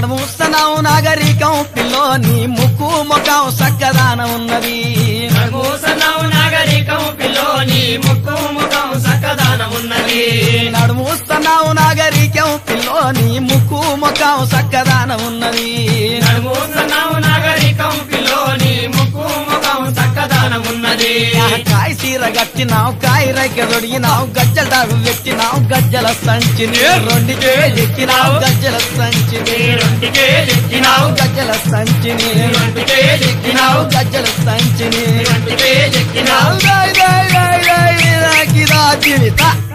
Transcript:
నడుముస్తున్నావు నాగరికం pillow నీ ముక్కు ముఖం సక్కదానం ఉన్నది నమోసనవు నాగరికం పిల్లోని ముక్కు ముఖం సక్కదానం ఉన్నది నడుముస్తున్నావు నాగరికం పిల్లో నీ ముక్కు ముఖం సక్కదానం ఉన్నది నమోసనవు నాగరికం పిల్లోని ముక్కు ముఖం సక్కదానం ఉన్నది కాయ సీర గట్టినావు కాయ రైక దొడిగినావు గజ్జల డాగు పెట్టినావు గజ్జల సంచిని రెండుకే ఎక్కినావు గజ్జల సంచిని రొంటికే ఎక్కినావు గజ్జల సంచిని రొంటికే ఎక్కినావు గజ్జల సంచిని రొంటికే ఎక్కినావు జీవిత